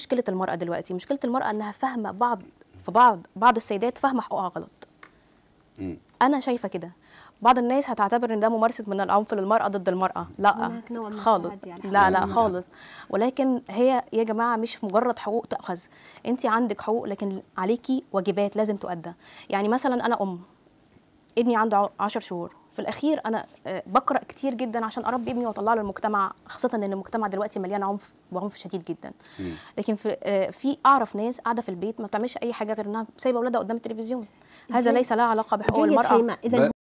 مشكله المراه دلوقتي مشكله المراه انها فاهمه بعض في بعض بعض السيدات فاهمه حقوقها غلط مم. انا شايفه كده بعض الناس هتعتبر ان ده ممارسه من العنف للمراه ضد المراه لا هناك نوع من خالص التعدي على لا لا حقوق خالص ولكن هي يا جماعه مش مجرد حقوق تاخذ انت عندك حقوق لكن عليكي واجبات لازم تؤدى يعني مثلا انا ام ابني عنده 10 شهور في الاخير انا آه، بقرا كتير جدا عشان اربي ابني واطلعه للمجتمع خاصه ان المجتمع دلوقتي مليان عنف وعنف شديد جدا مم. لكن في آه، في اعرف ناس قاعده في البيت ما بتعملش اي حاجه غير انها سايبه اولادها قدام التلفزيون هذا جيد. ليس لها علاقه بحقوق جيد المراه شيماء اذا ب-